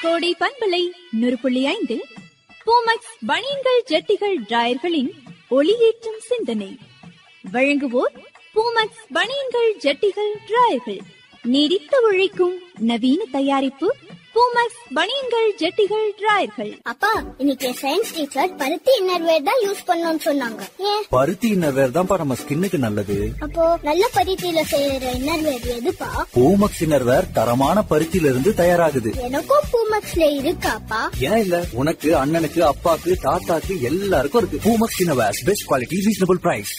கோடை பண்பலை நூறு புள்ளி ஐந்தில் பூமக்ஸ் பனியன்கள் ஜட்டிகள் டிராயர்களின் ஒளியேற்றும் சிந்தனை வழங்குவோர் பூமக்ஸ் பனியன்கள் ஜட்டிகள் டிராயர்கள் நீடித்து உழைக்கும் நவீன தயாரிப்பு பூமக்ஸ் பனியன்கள் ஜட்டிகள் டிராயர்கள் அப்பா இன்னைக்கு சயின்ஸ் டீச்சர் பருத்தி இன்னர்வேர் தான் யூஸ் பண்ணணும்னு சொன்னாங்க ஏன் பருத்தி இன்னர்வேர் தான்ப்பா நம்ம ஸ்கின்னுக்கு நல்லது அப்போ நல்ல பருத்தியில செய்யற இன்னர்வேர் எதுப்பா பூமக்ஸ் இன்னர்வேர் தரமான பருத்தியில இருந்து தயாராகுது எனக்கும் பூமக்ஸ்ல இருக்காப்பா ஏன் இல்ல உனக்கு அண்ணனுக்கு அப்பாக்கு தாத்தாக்கு எல்லாருக்கும் இருக்கு Poomex innerwear best quality reasonable price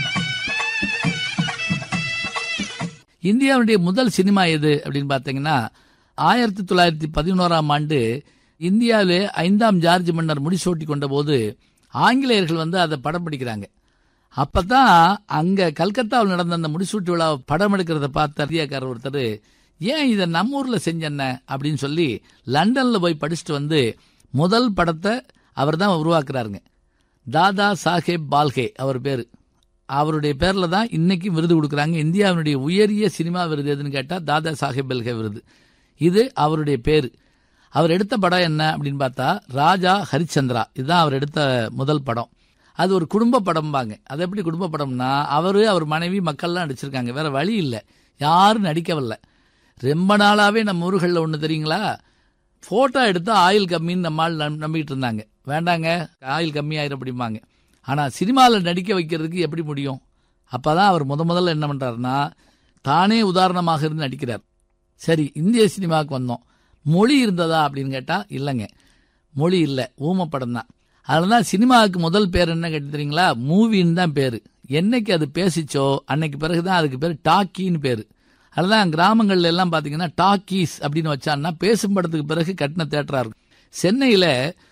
இந்தியாவுடைய முதல் சினிமா எது அப்படின்னு பார்த்தீங்கன்னா ஆயிரத்தி தொள்ளாயிரத்தி பதினோராம் ஆண்டு இந்தியாவிலே ஐந்தாம் ஜார்ஜ் மன்னர் முடிசூட்டி கொண்ட போது ஆங்கிலேயர்கள் வந்து அதை படம் பிடிக்கிறாங்க அப்பதான் அங்க கல்கத்தாவில் நடந்த அந்த முடிசூட்டு விழாவை படம் எடுக்கிறத பார்த்த இந்தியாக்காரர் ஒருத்தர் ஏன் இதை நம்ம ஊர்ல செஞ்சென்ன அப்படின்னு சொல்லி லண்டன்ல போய் படிச்சுட்டு வந்து முதல் படத்தை அவர் தான் உருவாக்குறாருங்க தாதா சாஹேப் பால்கே அவர் பேரு அவருடைய பேர்ல தான் இன்னைக்கு விருது கொடுக்குறாங்க இந்தியாவினுடைய உயரிய சினிமா விருது எதுன்னு கேட்டா தாதா சாஹேப் பல்கே விருது இது அவருடைய பேரு அவர் எடுத்த படம் என்ன அப்படின்னு பார்த்தா ராஜா ஹரிச்சந்திரா இதுதான் அவர் எடுத்த முதல் படம் அது ஒரு குடும்ப படம்பாங்க அது எப்படி குடும்ப படம்னா அவரு அவர் மனைவி மக்கள்லாம் நடிச்சிருக்காங்க வேற வழி இல்லை யாரும் நடிக்கவில்லை ரொம்ப நாளாவே நம்ம ஊர்களில் ஒன்று தெரியுங்களா ஃபோட்டோ எடுத்தா ஆயில் கம்மின்னு நம்மால் நம் நம்பிக்கிட்டு இருந்தாங்க வேண்டாங்க ஆயில் கம்மியாயிரும் அப்படிம்பாங்க ஆனால் சினிமாவில் நடிக்க வைக்கிறதுக்கு எப்படி முடியும் அப்போ தான் அவர் முத முதல்ல என்ன பண்ணுறாருன்னா தானே உதாரணமாக இருந்து நடிக்கிறார் சரி இந்திய சினிமாவுக்கு வந்தோம் மொழி இருந்ததா அப்படின்னு கேட்டால் இல்லைங்க மொழி இல்லை ஊமப்படம் தான் அதில் தான் சினிமாவுக்கு முதல் பேர் என்ன கேட்டு தெரியுங்களா மூவின்னு தான் பேர் என்னைக்கு அது பேசிச்சோ அன்னைக்கு பிறகு தான் அதுக்கு பேர் டாக்கின்னு பேர் அதுதான் கிராமங்கள்ல எல்லாம் பார்த்தீங்கன்னா டாக்கீஸ் அப்படின்னு வச்சான்னா பேசும் படத்துக்கு பிறகு கட்டின தேட்டரா இருக்கும் சென்னையில்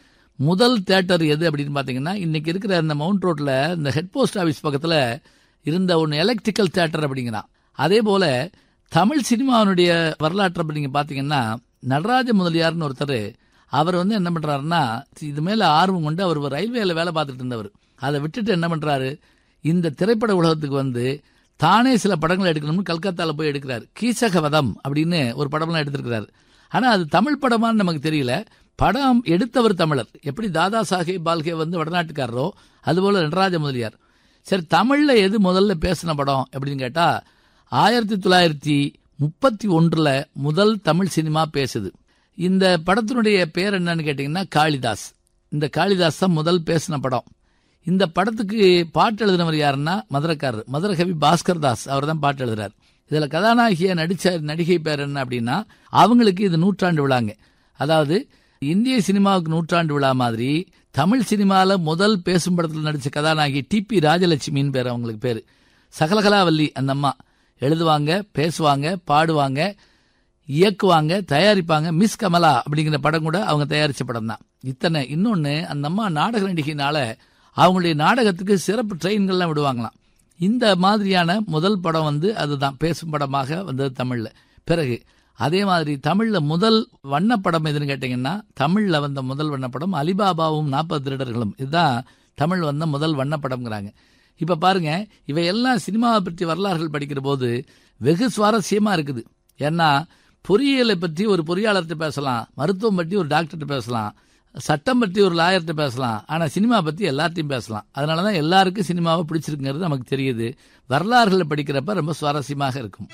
முதல் தேட்டர் எது அப்படின்னு பார்த்தீங்கன்னா இன்னைக்கு இருக்கிற இந்த மவுண்ட் ரோட்ல இந்த ஹெட் போஸ்ட் ஆஃபீஸ் பக்கத்தில் இருந்த ஒன்று எலக்ட்ரிக்கல் தேட்டர் அப்படிங்கிறான் அதே போல தமிழ் சினிமாவினுடைய வரலாற்றை அப்படி நீங்க பார்த்தீங்கன்னா நடராஜ முதலியார்னு ஒருத்தர் அவர் வந்து என்ன பண்றாருன்னா இது மேல ஆர்வம் கொண்டு அவர் ரயில்வேல வேலை பார்த்துட்டு இருந்தவர் அதை விட்டுட்டு என்ன பண்றாரு இந்த திரைப்பட உலகத்துக்கு வந்து தானே சில படங்களை எடுக்கணும்னு கல்கத்தால போய் எடுக்கிறார் கீசகவதம் அப்படின்னு ஒரு படம்லாம் எடுத்திருக்கிறாரு ஆனா அது தமிழ் படமான்னு நமக்கு தெரியல படம் எடுத்தவர் தமிழர் எப்படி தாதா சாஹேப் பால்கே வந்து வடநாட்டுக்காரரோ அதுபோல நடராஜ முதலியார் சரி தமிழ்ல எது முதல்ல பேசின படம் அப்படின்னு கேட்டா ஆயிரத்தி தொள்ளாயிரத்தி முப்பத்தி ஒன்றுல முதல் தமிழ் சினிமா பேசுது இந்த படத்தினுடைய பேர் என்னன்னு கேட்டீங்கன்னா காளிதாஸ் இந்த காளிதாஸ் தான் முதல் பேசின படம் இந்த படத்துக்கு பாட்டு எழுதினவர் யாருன்னா மதுரக்காரர் மதுரகவி பாஸ்கர் தாஸ் அவர் தான் பாட்டு எழுதுறார் இதுல கதாநாயகியா நடிச்ச நடிகை பேர் என்ன அப்படின்னா அவங்களுக்கு இது நூற்றாண்டு விழாங்க அதாவது இந்திய சினிமாவுக்கு நூற்றாண்டு விழா மாதிரி தமிழ் சினிமால முதல் பேசும் படத்தில் நடிச்ச கதாநாயகி டிபி ராஜலட்சுமின்னு பேர் அவங்களுக்கு பேரு சகலகலாவல்லி அந்த அம்மா எழுதுவாங்க பேசுவாங்க பாடுவாங்க இயக்குவாங்க தயாரிப்பாங்க மிஸ் கமலா அப்படிங்கிற படம் கூட அவங்க தயாரிச்ச படம் தான் இத்தனை இன்னொன்னு அந்த அம்மா நாடக நடிகையினால அவங்களுடைய நாடகத்துக்கு சிறப்பு ட்ரெயின்கள்லாம் விடுவாங்களாம் இந்த மாதிரியான முதல் படம் வந்து அதுதான் பேசும் படமாக வந்தது தமிழ்ல பிறகு அதே மாதிரி தமிழ்ல முதல் வண்ணப்படம் எதுன்னு கேட்டீங்கன்னா தமிழ்ல வந்த முதல் வண்ணப்படம் அலிபாபாவும் நாற்பது திருடர்களும் இதுதான் தமிழ் வந்த முதல் வண்ணப்படம்ங்கிறாங்க இப்ப பாருங்க இவையெல்லாம் சினிமாவை பற்றி வரலாறுகள் படிக்கிற போது வெகு சுவாரஸ்யமா இருக்குது ஏன்னா பொறியியலை பற்றி ஒரு பொறியாளர்கிட்ட பேசலாம் மருத்துவம் பற்றி ஒரு டாக்டர்கிட்ட பேசலாம் சட்டம் பற்றி ஒரு லாயர்கிட்ட பேசலாம் ஆனா சினிமா பத்தி எல்லாத்தையும் பேசலாம் அதனாலதான் எல்லாருக்கும் சினிமாவை பிடிச்சிருக்குங்கிறது நமக்கு தெரியுது வரலாறுகளை படிக்கிறப்ப ரொம்ப சுவாரஸ்யமாக இருக்கும்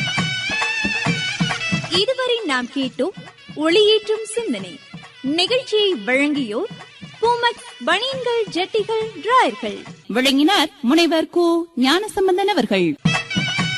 இதுவரை நாம் கேட்டோம் ஒளியேற்றும் சிந்தனை நிகழ்ச்சியை வழங்கியோர் பூமக்ஸ் பனியன்கள் ஜட்டிகள் டிராயர்கள் விளங்கினார் முனைவர் கு ஞானசம்பந்தன் அவர்கள்